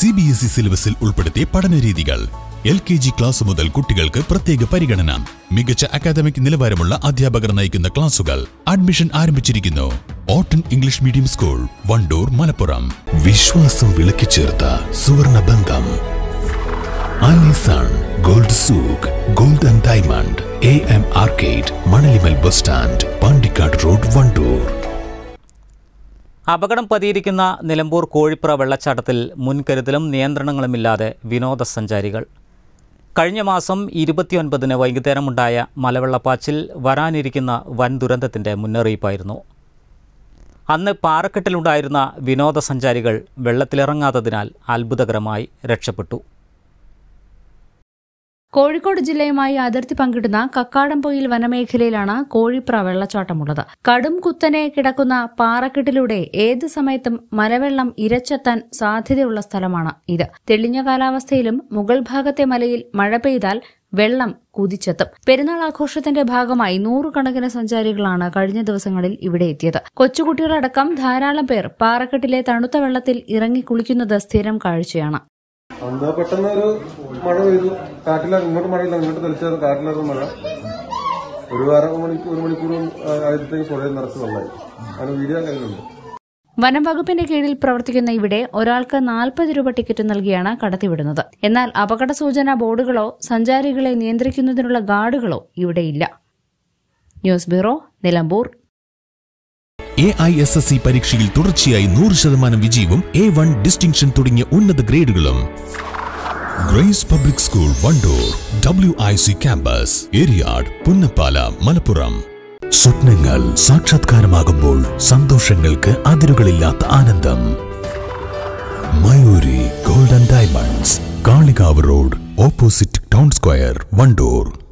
C B S E സിലബസിൽ ഉൾപ്പെടുത്തിയ പഠനരീതികൾ എൽ കെ ജി ക്ലാസ് മുതൽ കുട്ടികൾക്ക് പ്രത്യേക പരിഗണന മികച്ച അക്കാദമിക് നിലവാരമുള്ള അധ്യാപകർ നയിക്കുന്ന ക്ലാസുകൾ അഡ്മിഷൻ ആരംഭിച്ചിരിക്കുന്നു ഓട്ടൺ English medium school Wandoor Malappuram വിശ്വാസം വിളക്കിച്ചേർത്ത സുവർണ ബന്ധം അലിസാൺ gold souk gold and diamond A M arcade Manalimal bus stand Pandikkad road Wandoor അപകടം പതിയിരിക്കുന്ന നിലമ്പൂർ കോഴിപ്പുറ വെള്ളച്ചാട്ടത്തിൽ മുൻകരുതലും നിയന്ത്രണങ്ങളുമില്ലാതെ വിനോദസഞ്ചാരികൾ കഴിഞ്ഞ മാസം ഇരുപത്തിയൊൻപതിന് വൈകുന്നേരമുണ്ടായ മലവെള്ളപ്പാച്ചിൽ വരാനിരിക്കുന്ന വൻ ദുരന്തത്തിൻ്റെ മുന്നറിയിപ്പായിരുന്നു അന്ന് പാറക്കെട്ടിലുണ്ടായിരുന്ന വിനോദസഞ്ചാരികൾ വെള്ളത്തിലിറങ്ങാത്തതിനാൽ അത്ഭുതകരമായി രക്ഷപ്പെട്ടു കോഴിക്കോട് ജില്ലയുമായി അതിർത്തി പങ്കിടുന്ന കക്കാടംപൊയിൽ വനമേഖലയിലാണ് കോഴിപ്ര വെള്ളച്ചാട്ടമുള്ളത് കടും കുത്തനെ കിടക്കുന്ന പാറക്കെട്ടിലൂടെ ഏത് സമയത്തും മലവെള്ളം ഇരച്ചെത്താൻ സാധ്യതയുള്ള സ്ഥലമാണ് ഇത് തെളിഞ്ഞ കാലാവസ്ഥയിലും മുകൾ ഭാഗത്തെ മലയിൽ മഴ പെയ്താൽ വെള്ളം കുതിച്ചെത്തും പെരുന്നാൾ ആഘോഷത്തിന്റെ ഭാഗമായി നൂറുകണക്കിന് സഞ്ചാരികളാണ് കഴിഞ്ഞ ദിവസങ്ങളിൽ ഇവിടെ എത്തിയത് കൊച്ചുകുട്ടികളടക്കം ധാരാളം പേർ പാറക്കെട്ടിലെ തണുത്ത വെള്ളത്തിൽ ഇറങ്ങി കുളിക്കുന്നത് സ്ഥിരം കാഴ്ചയാണ് അന്ന് പെട്ടെന്ന് ഒരു മഴ പെയ്തു കാറ്റില ഇങ്ങോട്ട് മഴയില്ല ഇങ്ങോട്ട് തെളിച്ചത് കാറ്റിലായിരുന്നു മഴ ഒരു അര മണിക്കൂർ ഒരു മണിക്കൂർ ആയപ്പോഴത്തേക്ക് പുഴയിൽ നിറച്ച് വെള്ളമായി അങ്ങനെ വീഡിയോ കയ്യിലുണ്ട് വനം വകുപ്പിന്റെ കീഴിൽ പ്രവർത്തിക്കുന്ന ഇവിടെ ഒരാൾക്ക് നാൽപ്പത് രൂപ ടിക്കറ്റ് നൽകിയാണ് കടത്തിവിടുന്നത് എന്നാൽ അപകട സൂചനാ ബോർഡുകളോ സഞ്ചാരികളെ നിയന്ത്രിക്കുന്നതിനുള്ള ഗാർഡുകളോ ഇവിടെയില്ല news bureau Nilambur A I S S C പരീക്ഷയിൽ തുടർച്ചയായി നൂറ് ശതമാനം വിജയവും എ വൺ ഡിസ്റ്റിങ്ഷൻ തുടങ്ങിയ ഉന്നത ഗ്രേഡുകളും Grace public school Wandoor W I C campus Eriyad Punnappala Malappuram സ്വപ്നങ്ങൾ സാക്ഷാത്കാരമാകുമ്പോൾ സന്തോഷങ്ങൾക്ക് അതിരുകളില്ലാത്ത ആനന്ദം Mayuri golden diamonds Kalikavu road opposite town square Wandoor